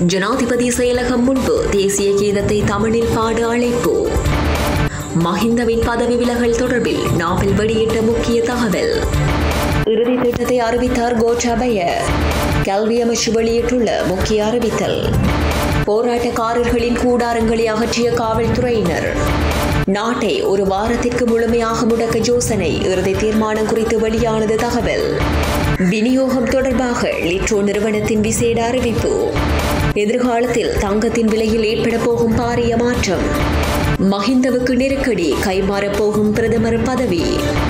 ஜனாதிபதி செயலகம் முன்பு தேசிய கீதத்தை தமிழில் பாட அழைப்பு மஹிந்தவின் பதவி விலகல் தொடர்பில் நாவல் வெளியிட்ட முக்கிய தகவல் இறுதி திட்டத்தை அறிவித்தார் கோட்டாபய கல்வி அமைச்சு வெளியிட்டுள்ள முக்கிய அறிவித்தல் போராட்டக்காரர்களின் கூடாரங்களை அகற்றிய காவல்துறையினர் நாட்டை ஒரு வாரத்திற்கு முழுமையாக முடக்க யோசனை இறுதி தீர்மானம் குறித்து வெளியானது தகவல் விநியோகம் தொடர்பாக லிட்ரோ நிறுவனத்தின் விசேட அறிவிப்பு எதிர்காலத்தில் தங்கத்தின் விலையில் ஏற்பட போகும் பாரிய மாற்றம் மஹிந்தவுக்கு நெருக்கடி கைமாறப் போகும் பிரதமர் பதவி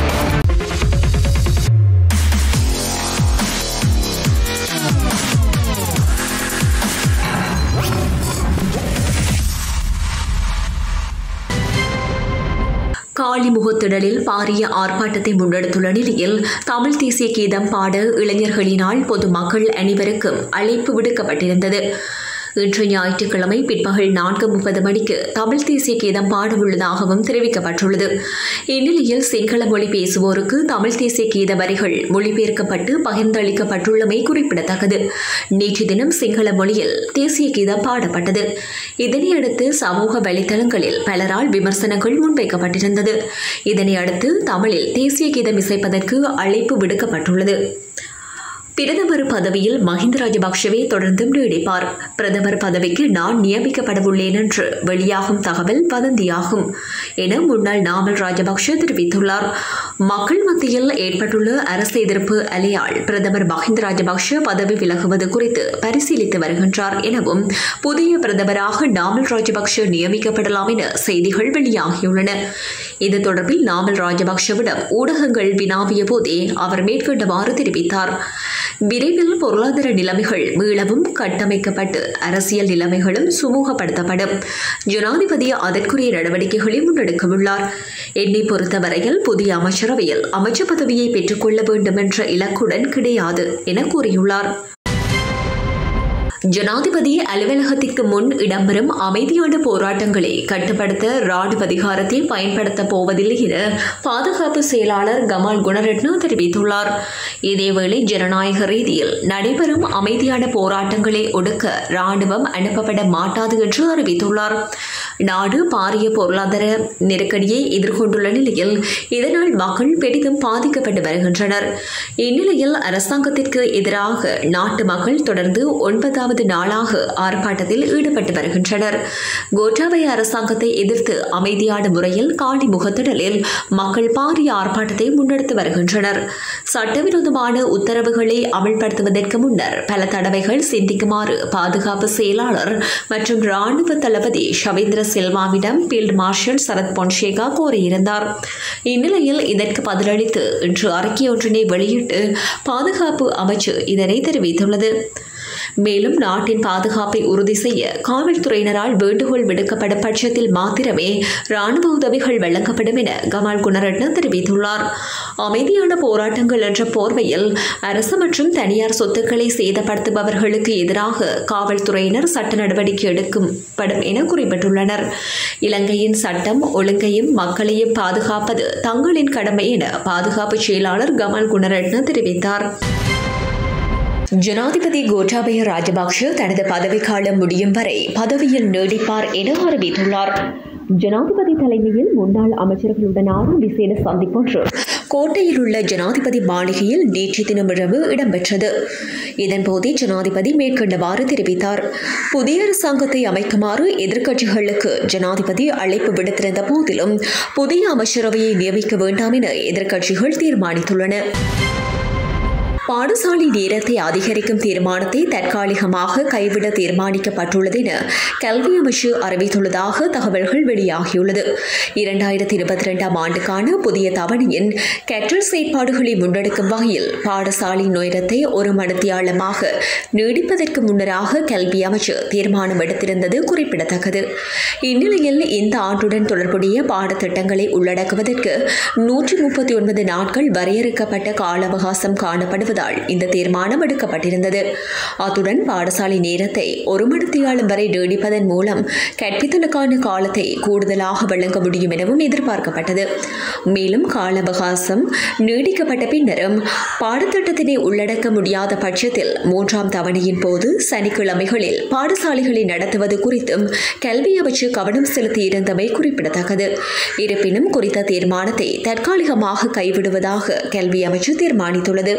காலி முகத்திடலில் பாரிய ஆர்ப்பாட்டத்தை முன்னெடுத்துள்ள நிலையில் தமிழ் தேசிய கீதம் பாட இளைஞர்களினால் பொதுமக்கள் அனைவருக்கும் அழைப்பு விடுக்கப்பட்டிருந்தது இன்று ஞாயிற்றுக்கிழமை பிற்பகல் நான்கு முப்பது மணிக்கு தமிழ் தேசிய கீதம் பாடவுள்ளதாகவும் தெரிவிக்கப்பட்டுள்ளது இந்நிலையில் சிங்கள மொழி பேசுவோருக்கு தமிழ் தேசிய கீத வரிகள் மொழிபெயர்க்கப்பட்டு பகிர்ந்தளிக்கப்பட்டுள்ளமை குறிப்பிடத்தக்கது நேற்று தினம் சிங்கள மொழியில் தேசிய கீதம் பாடப்பட்டது இதனையடுத்து சமூக வலைதளங்களில் பலரால் விமர்சனங்கள் முன்வைக்கப்பட்டிருந்தது இதனையடுத்து தமிழில் தேசிய கீதம் இசைப்பதற்கு அழைப்பு விடுக்கப்பட்டுள்ளது பிரதமர் பதவியில் மஹிந்த ராஜபக்ஷவே தொடர்ந்தும் நீடிப்பார் பிரதமர் பதவிக்கு நான் நியமிக்கப்படவுள்ளேன் என்று வெளியாகும் தகவல் வதந்தியாகும் என முன்னாள் நாமல் ராஜபக்ஷ தெரிவித்துள்ளார் மக்கள் மத்தியில் ஏற்பட்டுள்ள அரசு எதிர்ப்பு அலையால் பிரதமர் மஹிந்த ராஜபக்ஷ பதவி விலகுவது குறித்து பரிசீலித்து வருகின்றார் எனவும் புதிய பிரதமராக நாமல் ராஜபக்ஷ நியமிக்கப்படலாம் என செய்திகள் வெளியாகியுள்ளன இது தொடர்பில் நாமல் ராஜபக்ஷவிடம் ஊடகங்கள் வினாவிய போதே அவர் மேற்கொண்டவாறு தெரிவித்தார் விரைவில் பொருளாதார நிலைமைகள் மீளவும் கட்டமைக்கப்பட்டு அரசியல் நிலைமைகளும் சுமூகப்படுத்தப்படும் ஜனாதிபதி அதற்குரிய நடவடிக்கைகளை முன்னெடுக்கவுள்ளார் என்னை பொறுத்தவரையில் புதிய அமைச்சரவையில் அமைச்சர் பதவியை பெற்றுக்கொள்ள வேண்டும் என்ற இலக்குடன் கிடையாது என கூறியுள்ளார் ஜனாதிபதி அலுவலகத்திற்கு முன் இடம்பெறும் அமைதியான போராட்டங்களை கட்டுப்படுத்த ராணுவ அதிகாரத்தை பயன்படுத்தப் போவதில்லை என பாதுகாப்பு செயலாளர் கமால் குணரட்ன தெரிவித்துள்ளார் இதேவேளை ஜனநாயக ரீதியில் நடைபெறும் அமைதியான போராட்டங்களை ஒடுக்க ராணுவம் அனுப்பப்பட மாட்டாது என்று அறிவித்துள்ளார் நாடு பாரிய பொருளாதார நெருக்கடியை எதிர்கொண்டுள்ள நிலையில் இதனால் மக்கள் பெரிதும் பாதிக்கப்பட்டு வருகின்றனர் இந்நிலையில் அரசாங்கத்திற்கு எதிராக நாட்டு மக்கள் தொடர்ந்து ஒன்பதாவது நாளாக ஆர்ப்பாட்டத்தில் ஈடுபட்டு வருகின்றனர் கோட்டாபய அரசாங்கத்தை எதிர்த்து அமைதியான முறையில் காலி முகத்திடலில் மக்கள் பாரிய ஆர்ப்பாட்டத்தை முன்னெடுத்து வருகின்றனர் சட்டவிரோதமான உத்தரவுகளை அமல்படுத்துவதற்கு முன்னர் பல தடவைகள் சிந்திக்குமாறு பாதுகாப்பு செயலாளர் மற்றும் ராணுவ தளபதி ஷவேந்திர சில்வாவிடம் ஃபீல்ட் மார்ஷல் சரத் பொன்சேகா கோரியிருந்தார் இந்நிலையில் இதற்கு பதிலளித்து இன்று அறிக்கை ஒன்றினை வெளியிட்டு பாதுகாப்பு அமைச்சு இதனை தெரிவித்துள்ளது மேலும் நாட்டின் பாதுகாப்பை உறுதி செய்ய காவல்துறையினரால் வேண்டுகோள் விடுக்கப்படும் பட்சத்தில் மாத்திரமே ராணுவ உதவிகள் வழங்கப்படும் என கமால் குணரட்ன தெரிவித்துள்ளார் அமைதியான போராட்டங்கள் என்ற போர்வையில் அரசு மற்றும் தனியார் சொத்துக்களை சேதப்படுத்துபவர்களுக்கு எதிராக காவல்துறையினர் சட்ட நடவடிக்கை எடுக்கப்படும் என குறிப்பிட்டுள்ளனர் இலங்கையின் சட்டம் ஒழுங்கையும் மக்களையும் பாதுகாப்பது தங்களின் கடமை என பாதுகாப்பு செயலாளர் கமல் குணரட்ன தெரிவித்தார் ஜனாதிபதி கோட்டாபய ராஜபக்ஷ தனது பதவிக்காலம் முடியும் வரை பதவியில் நீடிப்பார் என அறிவித்துள்ளார் ஜனாதிபதி தலைமையில் முன்னாள் அமைச்சர்களுடனான விசேட சந்திப்பொன்று கோட்டையில் உள்ள ஜனாதிபதி மாளிகையில் நேற்று தினமிரவு இடம்பெற்றது இதன்போது ஜனாதிபதி மேற்கொண்டவாறு தெரிவித்தார் புதிய அரசாங்கத்தை அமைக்குமாறு எதிர்க்கட்சிகளுக்கு ஜனாதிபதி அழைப்பு விடுத்திருந்த போதிலும் புதிய அமைச்சரவையை நியமிக்க வேண்டாம் என எதிர்க்கட்சிகள் தீர்மானித்துள்ளன பாடசாலை நேரத்தை அதிகரிக்கும் தீர்மானத்தை தற்காலிகமாக கைவிட தீர்மானிக்கப்பட்டுள்ளது என கல்வி அமைச்சு அறிவித்துள்ளதாக தகவல்கள் வெளியாகியுள்ளது இரண்டாயிரத்தி இருபத்தி ரெண்டாம் ஆண்டுக்கான புதிய தவணையின் கற்றல் செயற்பாடுகளை முன்னெடுக்கும் வகையில் பாடசாலை நேரத்தை ஒரு மணித்தியாலமாக நீடிப்பதற்கு முன்னராக கல்வி அமைச்சு தீர்மானம் எடுத்திருந்தது குறிப்பிடத்தக்கது இந்நிலையில் இந்த ஆண்டுடன் தொடர்புடைய பாடத்திட்டங்களை உள்ளடக்குவதற்கு நூற்றி முப்பத்தி ஒன்பது நாட்கள் வரையறுக்கப்பட்ட கால அவகாசம் காணப்படுவது என்பதால் இந்த தீர்மானம் எடுக்கப்பட்டிருந்தது அத்துடன் பாடசாலை நேரத்தை ஒரு மணித்தியாலம் வரை நீடிப்பதன் மூலம் கற்பித்தலுக்கான காலத்தை கூடுதலாக வழங்க முடியும் எனவும் எதிர்பார்க்கப்பட்டது மேலும் கால அவகாசம் நீடிக்கப்பட்ட பின்னரும் பாடத்திட்டத்தினை உள்ளடக்க முடியாத பட்சத்தில் மூன்றாம் தவணையின் போது சனிக்கிழமைகளில் பாடசாலைகளை நடத்துவது குறித்தும் கல்வி அமைச்சு கவனம் செலுத்தியிருந்தமை குறிப்பிடத்தக்கது இருப்பினும் குறித்த தீர்மானத்தை தற்காலிகமாக கைவிடுவதாக கல்வி அமைச்சு தீர்மானித்துள்ளது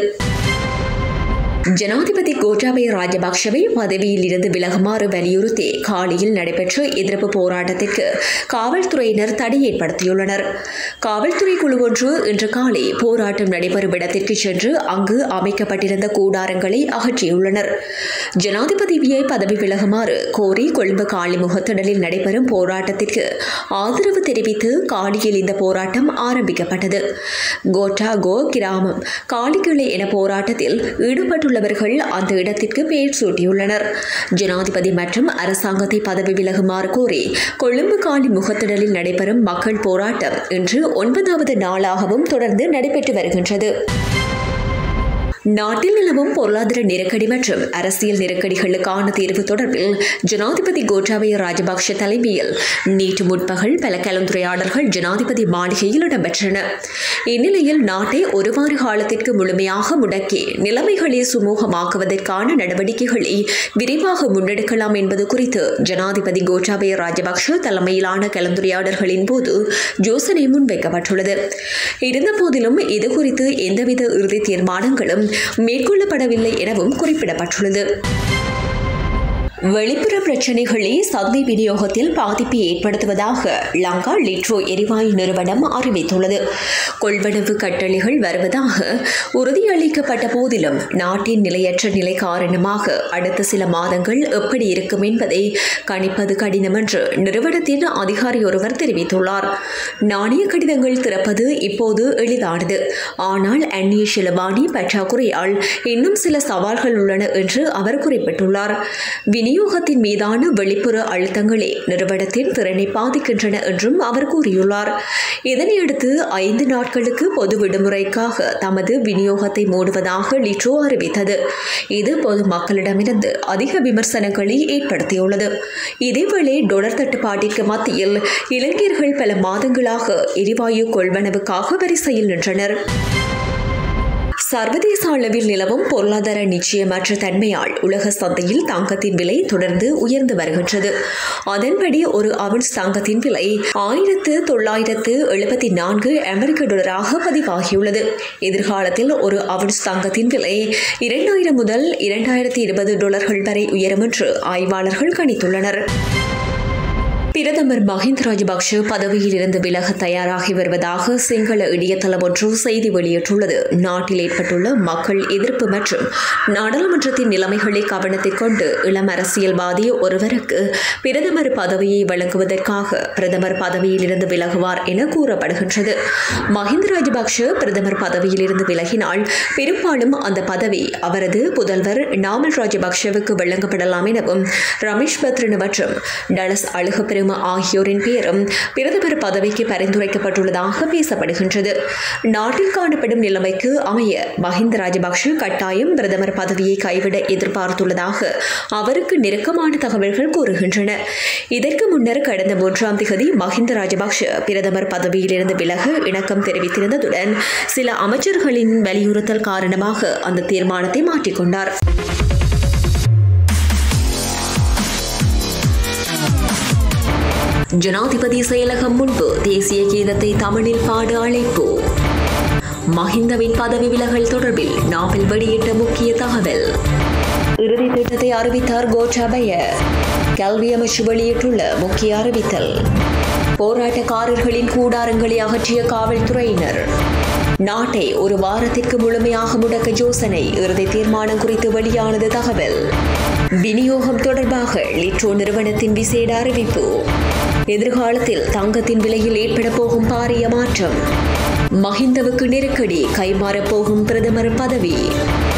ஜனாதிபதி கோட்டாபய ராஜபக்ஷவை பதவியில் இருந்து விலகுமாறு வலியுறுத்தி காலியில் நடைபெற்ற எதிர்ப்பு போராட்டத்திற்கு காவல்துறையினர் தடை ஏற்படுத்தியுள்ளனர் காவல்துறை குழு ஒன்று இன்று காலை போராட்டம் நடைபெறும் இடத்திற்கு சென்று அங்கு அமைக்கப்பட்டிருந்த கூடாரங்களை அகற்றியுள்ளனர் ஜனாதிபதியை பதவி விலகுமாறு கோரி கொழும்பு காலி முகத்திடலில் நடைபெறும் போராட்டத்திற்கு ஆதரவு தெரிவித்து காலியில் இந்த போராட்டம் ஆரம்பிக்கப்பட்டது கோட்டா கோ கிராமம் காலிக்கிளை என போராட்டத்தில் ஈடுபட்டுள்ள உள்ளவர்கள் அந்த இடத்திற்கு பெயர் சூட்டியுள்ளனர் ஜனாதிபதி மற்றும் அரசாங்கத்தை பதவி விலகுமாறு கோரி கொழும்பு காலி முகத்திடலில் நடைபெறும் மக்கள் போராட்டம் இன்று ஒன்பதாவது நாளாகவும் தொடர்ந்து நடைபெற்று வருகின்றது நாட்டில் நிலவும் பொருளாதார நெருக்கடி மற்றும் அரசியல் நெருக்கடிகளுக்கான தீர்வு தொடர்பில் ஜனாதிபதி கோட்டாபய ராஜபக்ஷ தலைமையில் நேற்று முற்பகல் பல கலந்துரையாடல்கள் ஜனாதிபதி மாளிகையில் இடம்பெற்றன இந்நிலையில் நாட்டை ஒரு வார காலத்திற்கு முழுமையாக முடக்கி நிலைமைகளை சுமூகமாக்குவதற்கான நடவடிக்கைகளை விரைவாக முன்னெடுக்கலாம் என்பது குறித்து ஜனாதிபதி கோட்டாபய ராஜபக்ஷ தலைமையிலான கலந்துரையாடல்களின் போது யோசனை முன்வைக்கப்பட்டுள்ளது இருந்தபோதிலும் இதுகுறித்து எந்தவித இறுதி தீர்மானங்களும் மேற்கொள்ளப்படவில்லை எனவும் குறிப்பிடப்பட்டுள்ளது வெளிப்புற பிரச்சினைகளே சந்தை விநியோகத்தில் பாதிப்பை ஏற்படுத்துவதாக லங்கா லிட்ரோ எரிவாயு நிறுவனம் அறிவித்துள்ளது கொள்வனவு கட்டளைகள் வருவதாக உறுதியளிக்கப்பட்ட போதிலும் நாட்டின் நிலையற்ற நிலை காரணமாக அடுத்த சில மாதங்கள் எப்படி இருக்கும் என்பதை கணிப்பது கடினம் என்று நிறுவனத்தின் அதிகாரி ஒருவர் தெரிவித்துள்ளார் நாணய கடிதங்கள் திறப்பது இப்போது எளிதானது ஆனால் அந்நிய செலவாணி பற்றாக்குறையால் இன்னும் சில சவால்கள் உள்ளன என்று அவர் குறிப்பிட்டுள்ளார் விநியோகத்தின் மீதான வெளிப்புற அழுத்தங்களே நிறுவனத்தின் திறனை பாதிக்கின்றன என்றும் அவர் கூறியுள்ளார் இதனையடுத்து ஐந்து நாட்களுக்கு பொது விடுமுறைக்காக தமது விநியோகத்தை மூடுவதாக லிட்ரோ அறிவித்தது இது பொதுமக்களிடமிருந்து அதிக விமர்சனங்களை ஏற்படுத்தியுள்ளது இதேவேளை டொலர் தட்டுப்பாட்டிற்கு மத்தியில் இளைஞர்கள் பல மாதங்களாக எரிவாயு கொள்வனவுக்காக வரிசையில் நின்றனர் சர்வதேச அளவில் நிலவும் பொருளாதார நிச்சயமற்ற தன்மையால் உலக சந்தையில் தங்கத்தின் விலை தொடர்ந்து உயர்ந்து வருகின்றது அதன்படி ஒரு அவுன்ஸ் தங்கத்தின் விலை ஆயிரத்து தொள்ளாயிரத்து எழுபத்தி நான்கு அமெரிக்க டாலராக பதிவாகியுள்ளது எதிர்காலத்தில் ஒரு அவுன்ஸ் தங்கத்தின் விலை இரண்டாயிரம் முதல் இரண்டாயிரத்தி இருபது டாலர்கள் வரை உயரும் என்று ஆய்வாளர்கள் கணித்துள்ளனர் பிரதமர் மஹிந்த ராஜபக்ஷ பதவியில் இருந்து விலக தயாராகி வருவதாக சிங்கள இணையதளம் ஒன்று செய்தி வெளியிட்டுள்ளது நாட்டில் ஏற்பட்டுள்ள மக்கள் எதிர்ப்பு மற்றும் நாடாளுமன்றத்தின் நிலைமைகளை கவனத்தில் கொண்டு இளம் அரசியல்வாதி ஒருவருக்கு பிரதமர் பதவியை வழங்குவதற்காக பிரதமர் பதவியில் இருந்து விலகுவார் என கூறப்படுகின்றது மஹிந்த ராஜபக்ஷ பிரதமர் பதவியில் இருந்து விலகினால் பெரும்பாலும் அந்த பதவி அவரது புதல்வர் நாமல் ராஜபக்ஷவுக்கு வழங்கப்படலாம் எனவும் ரமேஷ் பத்ரன் மற்றும் டலஸ் அழுகப்பெரும் ஆகியோரின் பெயரும் பிரதமர் பதவிக்கு பரிந்துரைக்கப்பட்டுள்ளதாக பேசப்படுகின்றது நாட்டில் காணப்படும் நிலைமைக்கு அமைய மஹிந்த ராஜபக்ஷ கட்டாயம் பிரதமர் பதவியை கைவிட எதிர்பார்த்துள்ளதாக அவருக்கு நெருக்கமான தகவல்கள் கூறுகின்றன இதற்கு முன்னர் கடந்த மூன்றாம் திகதி மஹிந்த ராஜபக்ஷ பிரதமர் பதவியிலிருந்து விலக இணக்கம் தெரிவித்திருந்ததுடன் சில அமைச்சர்களின் வலியுறுத்தல் காரணமாக அந்த தீர்மானத்தை மாற்றிக்கொண்டார் ஜனாதிபதி செயலகம் முன்பு தேசிய கீதத்தை தமிழில் பாட அழைப்பு மஹிந்தவின் பதவி விலகல் தொடர்பில் நாவல் வெளியிட்ட முக்கிய தகவல் இறுதி திட்டத்தை அறிவித்தார் கோட்டாபய கல்வி அமைச்சு வெளியிட்டுள்ள முக்கிய அறிவித்தல் போராட்டக்காரர்களின் கூடாரங்களை அகற்றிய காவல்துறையினர் நாட்டை ஒரு வாரத்திற்கு முழுமையாக முடக்க யோசனை இறுதி தீர்மானம் குறித்து வெளியானது தகவல் விநியோகம் தொடர்பாக லிட்ரோ நிறுவனத்தின் விசேட அறிவிப்பு எதிர்காலத்தில் தங்கத்தின் விலையில் ஏற்பட போகும் பாரிய மாற்றம் மஹிந்தவுக்கு நெருக்கடி கைமாறப் போகும் பிரதமர் பதவி